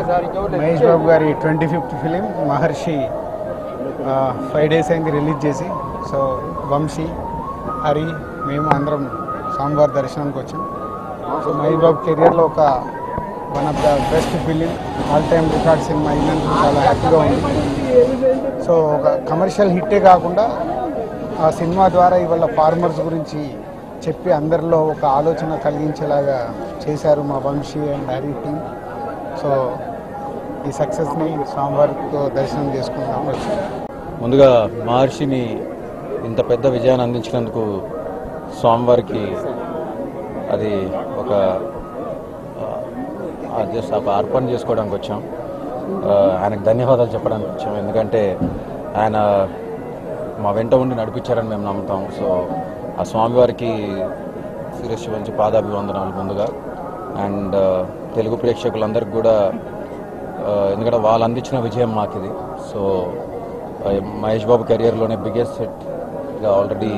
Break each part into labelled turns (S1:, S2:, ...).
S1: మహేష్ బాబు గారి twenty fifth film Maharshi five days అయింది release చేసి సో వంశీ హరి మేము అందరం స్వామివారి దర్శనానికి వచ్చాం సో మహేష్ బాబు కెరియర్లో ఒక one of the best film all time record సినిమా అయినందుకు చాలా హ్యాపీగా ఉంది సో ఒక కమర్షియల్ హిట్టే కాకుండా ఆ సినిమా ద్వారా ఇవాళ ఫార్మర్స్ గురించి చెప్పి అందరిలో ఒక ఆలోచన కలిగించేలాగా చేశారు మా Vamshi and Hari team so ఈ సక్సెస్ని స్వామివారితో దర్శనం చేసుకుందాం వచ్చాం
S2: ముందుగా మహర్షిని ఇంత పెద్ద విజయాన్ని అందించినందుకు స్వామివారికి అది ఒక జస్ట్ ఒక అర్పణ చేసుకోవడానికి వచ్చాం ఆ, ఆయనకు ధన్యవాదాలు చెప్పడానికి వచ్చాం ఎందుకంటే ఆయన మా వెంట ఉండి నడిపించారని మేము నమ్ముతాం సో ఆ స్వామివారికి శిరస్సు వంచి పాదాభివందనాలు ముందుగా అండ్ తెలుగు ప్రేక్షకులందరికీ కూడా ఆ, ఎందుకంటే వాళ్ళు అందించిన విజయం మాకు ఇది సో ఆ, మహేష్ బాబు కెరియర్లోనే బిగ్గెస్ట్ హిట్గా ఆల్రెడీ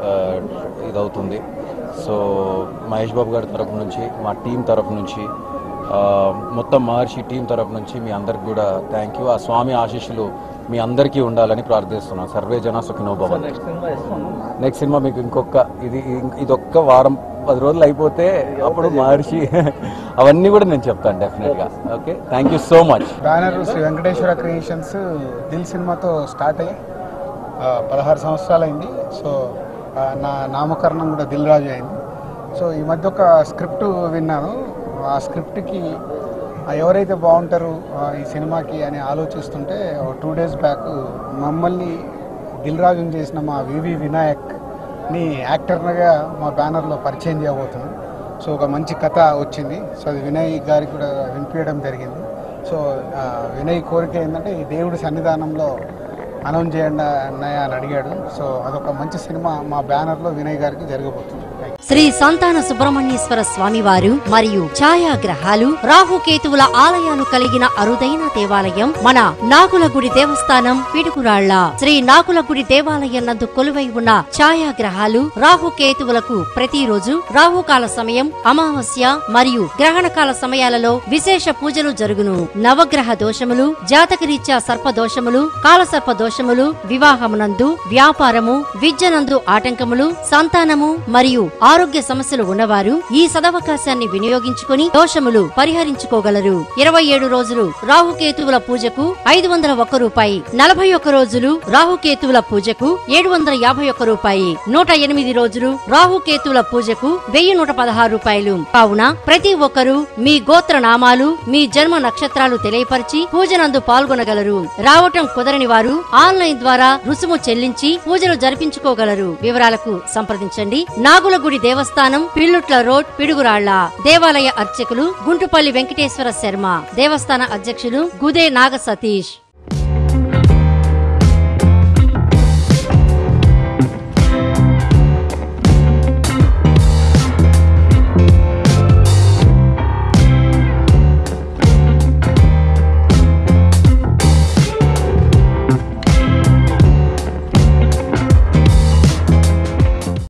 S2: ఇది అవుతుంది సో మహేష్ బాబు గారి తరపు నుంచి మా టీం తరపు నుంచి ఆ, మొత్తం మహర్షి టీం తరపు నుంచి మీ అందరికి కూడా థ్యాంక్ యూ ఆ స్వామి ఆశీస్సులు మీ అందరికీ ఉండాలని ప్రార్థిస్తున్నాను సర్వే జన సుఖినో భవంతు నెక్స్ట్ సినిమా మీకు ఇంకొక ఇది ఇం- ఇదొక్క వారం పది రోజులు అయిపోతే అప్పుడు మహర్షి అవన్నీ కూడా నేను చెప్తాను డెఫినెట్గా okay thank you so much
S1: banner Sri Venkateswara creations Dil సినిమాతో స్టార్ట్ అయ్యి ఆ, పదహారు సంవత్సరాలు అయింది సో ఆ, నా నామకరణం కూడా దిల్ రాజు అయింది సో ఈ మధ్య ఒక స్క్రిప్ట్ విన్నాను ఆ స్క్రిప్ట్కి ఆ, ఎవరైతే బాగుంటారు ఆ, ఈ సినిమాకి అని ఆలోచిస్తుంటే టూ డేస్ బ్యాక్ మమ్మల్ని దిల్ రాజుని చేసిన మా వివి వినాయక్ని యాక్టర్గా మా బ్యానర్లో పరిచయం చేయబోతున్నాం సో ఒక మంచి కథ వచ్చింది సో అది వినయ్ గారికి కూడా వినిపించడం జరిగింది సో ఆ, వినయ్ కోరిక ఏంటంటే ఈ దేవుడి సన్నిధానంలో అనౌన్స్ చేయండి అన్నయ్య అని అడిగాడు సో అదొక మంచి సినిమా మా బ్యానర్లో వినయ్ గారికి జరగబోతుంది థ్యాంక్ యూ.
S3: శ్రీ సంతాన సుబ్రహ్మణ్యేశ్వర స్వామివారు మరియు ఛాయాగ్రహాలు రాహుకేతువుల ఆలయాలు కలిగిన అరుదైన దేవాలయం మన నాగులగుడి దేవస్థానం పిడుగురాళ్ల శ్రీ నాగులగుడి దేవాలయం నందు కొలువై ఉన్న ఛాయాగ్రహాలు రాహుకేతువులకు ప్రతిరోజు రాహుకాల సమయం అమావాస్య మరియు గ్రహణకాల సమయాలలో విశేష పూజలు జరుగును నవగ్రహ దోషములు జాతకరీత్యా సర్ప దోషములు కాలసర్ప దోషములు వివాహమునందు వ్యాపారము విద్యనందు ఆటంకములు సంతానము మరియు ఆరోగ్య సమస్యలు ఉన్నవారు ఈ సదవకాశాన్ని వినియోగించుకుని దోషములు పరిహరించుకోగలరు ఇరవై ఏడు రోజులు రాహుకేతువుల పూజకు ఐదు వందల ఒక్క రూపాయి నలభై ఒక్క రోజులు రాహుకేతువుల పూజకు ఏడు వందల యాభై ఒక్క రూపాయి నూట ఎనిమిది రోజులు రాహుకేతువుల పూజకు వెయ్యి నూట పదహారు రూపాయలు కావున ప్రతి ఒక్కరూ మీ గోత్ర నామాలు మీ జన్మ నక్షత్రాలు తెలియపరిచి పూజనందు పాల్గొనగలరు రావటం కుదరని వారు ఆన్లైన్ ద్వారా రుసుము చెల్లించి పూజలు జరిపించుకోగలరు వివరాలకు సంప్రదించండి నాగులగుడి దేవస్థానం పిల్లుట్ల రోడ్ పిడుగురాళ్ల దేవాలయ అర్చకులు గుంటుపల్లి వెంకటేశ్వర శర్మ దేవస్థాన అధ్యక్షులు గుదే నాగ సతీష్